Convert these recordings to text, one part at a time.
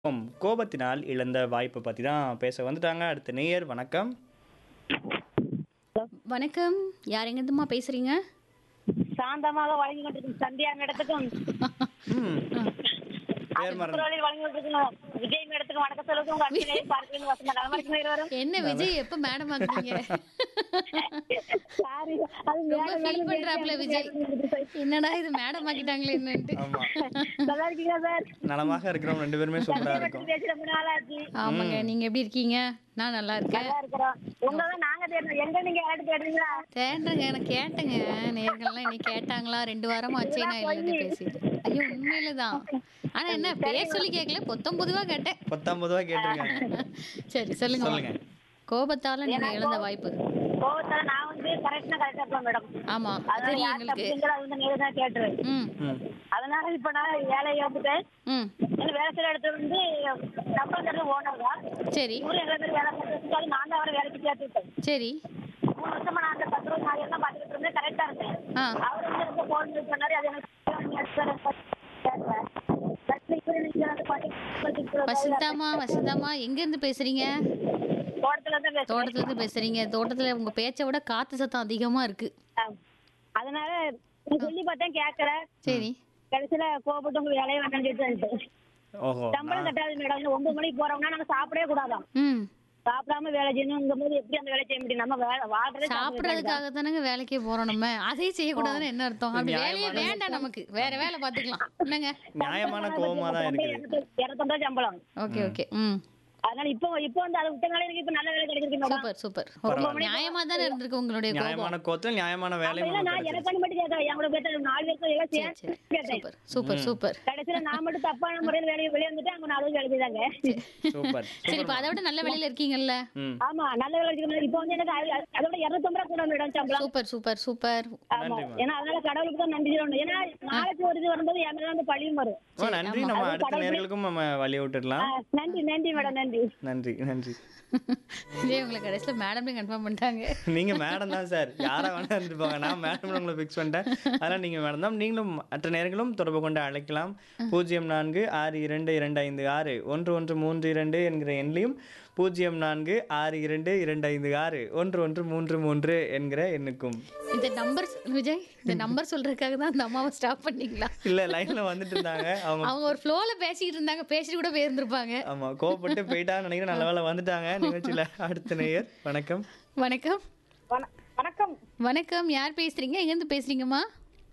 கோபம் கோபத்தினால் இழந்த வாய்ப்பை பற்றி தான் பேச வந்துட்டாங்க அடுத்த நேயர் வணக்கம் வணக்கம் யார் எங்கேருந்துமா பேசுறீங்க சாந்தமாக வழங்கி கொண்டிருக்கும் சந்தியா மேடத்துக்கும் ம் பேர் மறந்து குரலில் வழங்கி கொண்டிருக்கும் விஜய் மேடத்துக்கும் வணக்கம் சொல்லுங்க உங்க அர்ச்சனை பார்க்கணும் வசந்த நலமா இருக்கும் இருவரும் என்ன விஜய் எப்ப மேடம் ஆக்குறீங்க சாரி அது ரொம்ப ஃபீல் பண்றாப்ல விஜய் என்னடா இது மேடம் ஆக்கிட்டாங்களே என்னன்ட்டு ஆமாம் நல்லா இருக்கீங்களா சார் நலமாக இருக்கிறோம் ரெண்டு பேருமே சூப்பராக இருக்கும் பேசி ரொம்ப நாள் ஆச்சு ஆமாங்க நீங்க எப்படி இருக்கீங்க நான் நல்லா இருக்கேன் நல்லா இருக்கிறோம் உங்களை நாங்க தேடுறோம் எங்க நீங்க யார்கிட்ட தேடுறீங்களா தேடுறேங்க எனக்கு கேட்டேங்க நேர்கள்லாம் இன்னைக்கு கேட்டாங்களா ரெண்டு வாரமா ஆச்சே நான் இல்லைன்னு பேசிட்டு ஐயோ உண்மையில தான் ஆனா என்ன பேர் சொல்லி கேட்கல பொத்தம் பொதுவா கேட்டேன் பத்தொம்பது ரூபா கேட்டிருக்காங்க சரி சொல்லுங்க சொல்லுங்க. கோபத்தால நீங்க இழந்த வாய்ப்பு கோவத்தால நான் வந்து கரெக்டா கரெக்டா இருப்பேன் மேடம் ஆமா அதனால தெரியும் யார் எங்களுக்கு தப்புங்கிறத அது வந்து நீங்க தான் கேட்டுரு ம் ம் அதனால இப்ப நான் வேலையை வந்துட்டேன் ம் எனக்கு வேலை செய்யற இடத்துல வந்து நம்ம தடவை ஓனர் தான் சரி ஊர்ல எங்களை பேர் வேலை பார்த்துட்டு நான் தான் அவரை வேலைக்கு சேர்த்து விட்டேன் சரி மூணு வருஷமா நான் அந்த பத்து ரூபா நான் எல்லாம் பார்த்துக்கிட்டு இருந்தேன் கரெக்டா இருந்தேன் ஆ அவர் வந்து ரொம்ப ஃபோன் பண்ணாரு அது எனக்கு வசந்தாமா வசந்தாமா எங்க இருந்து பேசுறீங்க தோட்டத்துல தான் பேசுறேன் தோட்டத்துல இருந்து பேசுறீங்க தோட்டத்துல உங்க பேச்சை விட காத்து சத்தம் அதிகமா இருக்கு ஆ. அதனால நான் சொல்லி பார்த்தேன் கேட்கல சரி கடைசியில கோபப்பட்டு உங்க வேலையை வேண்டாம்னு சொல்லிட்டு வந்துட்டேன். ஓஹோ சம்பளம் கட்டாது மேடம் இன்னும் ஒன்பது மணிக்கு போறோம்னா நாங்க சாப்பிடவே கூடாதாம் ம் சாப்பிடாம வேலை செய்யணுங்கும் போது எப்படி அந்த வேலை செய்ய முடியும் நம்ம வேலை வாழ்றதே சாப்பிடறதுக்காக தானே வேலைக்கே போறோம் நம்ம அதையும் செய்யக்கூடாதுன்னு என்ன அர்த்தம் அப்படி வேலையே வேண்டாம் நமக்கு வேற வேலை பாத்துக்கலாம் என்னங்க நியாயமான கோபமாக தான் இருக்குது இரநூத்தம்பது சம்பளம் ஓகே ஓகே ம் அதனால இப்போ இப்போ வந்து அதை விட்டனால எனக்கு இப்ப நல்ல வேலை கிடைச்சிருக்கு மேடம் சூப்பர் சூப்பர் ரொம்ப நியாயமா தானே இருந்திருக்கு உங்களுடைய கோபம் நியாயமான கோபத்தில் நியாயமான வேலையும் இல்ல உங்களுக்கு நான் கிடைச்சிருச்சு. எனக்கு மட்டும் கேட்கல எங்களோட பேர்த்த நாலு பேருக்கு எல்லாம் சரி சரி சேர்த்து கேட்டேன் சூப்பர் சூப்பர் சூப்பர் கடைசியில நான் மட்டும் தப்பான முறையில் வேலையை வெளியே வந்துட்டு அவங்க நாலு பேர் வேலை செய்தாங்க சூப்பர் சரி இப்ப அதை விட நல்ல வேலையில இருக்கீங்கல்ல ம் ஆமா நல்ல வேலை கிடைச்சிருக்கு இப்போ வந்து எனக்கு அது- அதோட இருநூத்தம்பது ரூபா கூட மேடம் சம்பளம் சூப்பர் சூப்பர் சூப்பர் ஆமா நன்றிம்மா. ஏன்னா அதனால கடவுளுக்கு தான் நன்றி சொல்லணும் ஏன்னா நாளைக்கு ஒரு இது வரும்போது என் மேல வந்து பழியும் வரும் ஓ நன்றி நம்ம அடுத்த நேர்களுக்கும் நம்ம வழி விட்டுடலாம் ஆ, நன்றி நன்றி மேடம் நன்றி நன்றி நன்றி இதே உங்களை கடைசியில மேடம் கன்ஃபார்ம் பண்ணிட்டாங்க நீங்க மேடம் தான் சார் யாரா வேணா இருந்துட்டு போங்க நான் மேடம் உங்களை ஃபிக்ஸ் பண்ணிட்டேன் அதனால் நீங்க மேடம் தான் நீங்களும் மற்ற நேரங்களும் தொடர்பு கொண்டு அழைக்கலாம் பூஜ்ஜியம் நான்கு ஆறு இரண்டு இரண்டு ஐந்து ஆறு ஒன்று ஒன்று மூன்று இரண்டு என்கிற எண்ணிலையும் பூஜ்ஜியம் நான்கு ஆறு இரண்டு இரண்டு ஐந்து ஆறு ஒன்று ஒன்று மூன்று மூன்று என்கிற எண்ணுக்கும் இந்த நம்பர் விஜய் இந்த நம்பர் சொல்றதுக்காக தான் அந்த அம்மாவை ஸ்டாப் பண்ணீங்களா இல்ல லைன்ல வந்துட்டு இருந்தாங்க அவங்க அவங்க ஒரு ஃப்ளோல பேசிக்கிட்டு இருந்தாங்க பேசிட்டு கூட போயிருந்திருப்பாங்க ஆமா கோவப்பட்டு போயிட்டான்னு நினைக்கிறேன் நல்ல வேலை வந்துட்டாங்க நிகழ்ச்சியில அடுத்த நேயர் வணக்கம் வணக்கம் வண- வணக்கம் வணக்கம் யார் பேசுறீங்க எங்க இருந்து பேசுறீங்கம்மா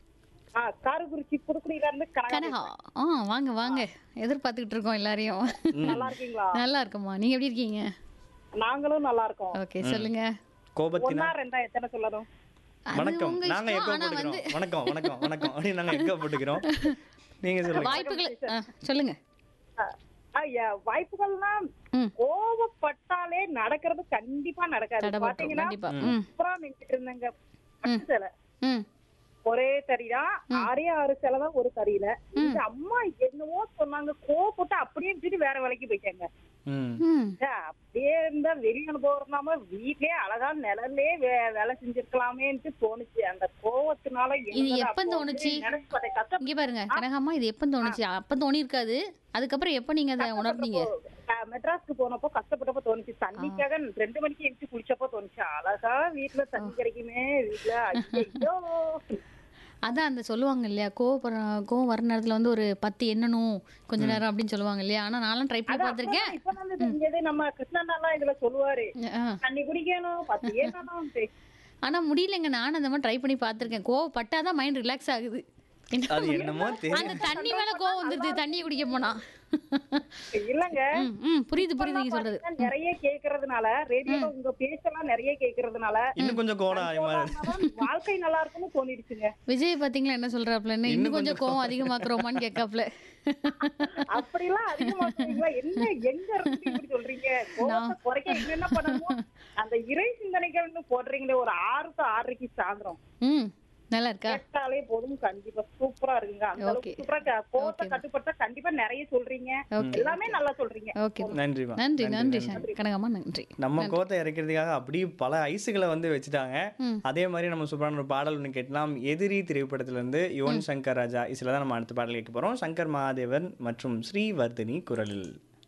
ஆ, காரைக்குறிச்சி புதுக்குடியில இருந்து கனகா கனகா ஆ வாங்க வாங்க எதிர்பார்த்துக்கிட்டு இருக்கோம் எல்லாரையும் நல்லா இருக்கீங்களா நல்லா இருக்கம்மா நீங்க எப்படி இருக்கீங்க நாங்களும் நல்லா இருக்கோம் ஓகே சொல்லுங்க கோபத்தினா ஒன்னா ரெண்டா எத்தனை சொல்லணும் அது வணக்கம் உங்க நாங்க இஷ்டம் எக்கோ ஆனா போட்டுக்கிறோம் வந்து வணக்கம் வணக்கம் வணக்கம் அப்படின்னு நாங்க எக்கோ போட்டுக்கிறோம் நீங்க சொல்லுங்க வாய்ப்புகள் ஆ, சொல்லுங்க ஆ, ஆ, யா, வாய்ப்புகள்னா ம் கோவப்பட்டாலே நடக்கிறது கண்டிப்பா நடக்காது தடபட்டுரும் பாத்தீங்கன்னா கண்டிப்பா ம் சூப்பரா நின்றுட்டு இருந்தாங்க பட்டு சேலை. ம் ஒரே தறிதான் ஆறே ஆறு சேலை தான் ஒரு தறியில இந்த அம்மா என்னவோ சொன்னாங்க கோவப்பட்டு அப்படியே விட்டுட்டு வேற வேலைக்கு போயிட்டாங்க ம் ம் ஏ, அப்படியே இருந்தா வெளிய அனுபவம் இருந்தாம வீட்லயே அழகா நிழல்லே வே- வேலை செஞ்சிருக்கலாமேன்ட்டு தோணுச்சு அந்த கோவத்தினால இது என்னடா எப்ப அப்போ தோணுச்சு? வந்து நினைச்சு பார்த்தேன் கஷ்டம் இங்க பாருங்க கனகாம்மா இது எப்ப தோணுச்சு அப்ப தோணி இருக்காது அதுக்கப்புறம் எப்ப நீங்க அதை உணர்ந்தீங்க அஹ் மெட்ராஸ்க்கு போனப்போ கஷ்டப்பட்டப்போ தோணுச்சு தண்ணிக்காக ரெண்டு மணிக்கு எந்திரிச்சு குளிச்சப்போ தோணுச்சு அழகா வீட்டுல தண்ணி கிடைக்குமே வீட்டுல ஐயோ அதான் அந்த சொல்லுவாங்க இல்லையா கோவப்படுற கோவம் வர நேரத்துல வந்து ஒரு பத்து எண்ணணும் கொஞ்ச நேரம் அப்படின்னு சொல்லுவாங்க இல்லையா ஆனா நான்லாம் ட்ரை பண்ணி பார்த்திருக்கேன் இப்ப வந்து தெரிஞ்சது நம்ம கிருஷ்ணன் இதுல சொல்லுவாரு ஆ. தண்ணி குடிக்கணும் பத்து ஏறணும் ஆனா முடியலங்க நானும் அந்த மாதிரி ட்ரை பண்ணி பார்த்திருக்கேன் கோவப்பட்டாதான் மைண்ட் ரிலாக்ஸ் ஆகுது என்ன அது என்னமோ தெரியும் அந்த தண்ணி மேல கோவம் வந்துருது தண்ணியை குடிக்க போனா இல்லங்க ம், ம் புரியுது புரியுது நீங்க சொல்றது பாத்தீங்கன்னா நிறைய கேக்குறதுனால ரேடியோல உங்க பேச்செல்லாம் நிறைய கேக்குறதுனால இன்னும் கொஞ்சம் கோடம் ஆயமா வாழ்க்கை நல்லா இருக்கும்னு தோணிடுச்சுங்க விஜய் பாத்தீங்களா என்ன சொல்றாப்லன்னு இன்னும் கொஞ்சம் கோவம் அதிகமாக்குறோமான்னு கேட்காப்ல அப்படிலாம் அதிகமா சொல்றீங்களா என்ன எங்க இருந்து இப்படி சொல்றீங்க கோவத்தை குறைக்க என்னென்ன பண்ணணுமோ அந்த இறை சிந்தனைகள்னு போடுறீங்களே ஒரு ஆறு to ஆறரைக்கு சாயந்தரம் ம் நல்லா இருக்கா கேட்டாலே போதும் கண்டிப்பா சூப்பரா இருக்குங்க அந்த அளவுக்கு Okay. சூப்பரா க- கோவத்தை கட்டுப்படுத்த கண்டிப்பா நிறைய சொல்றீங்க Okay. எல்லாமே நல்லா சொல்றீங்க ஓகே நன்றிமா நன்றி நன்றி சார் கனகம்மா நன்றி நம்ம கோத்தை இறக்கிறதுக்காக அப்படியே பல ஐஸுகளை வந்து வச்சுட்டாங்க ம். அதே மாதிரி நம்ம சூப்பரான ஒரு பாடல் ஒன்று கேட்டலாம் எதிரி திரைப்படத்துல இருந்து யுவன் சங்கர் ராஜா இதில் தான் நம்ம அடுத்த பாடல் கேட்க போறோம் சங்கர் மகாதேவன் மற்றும் ஸ்ரீவர்தினி குரலில்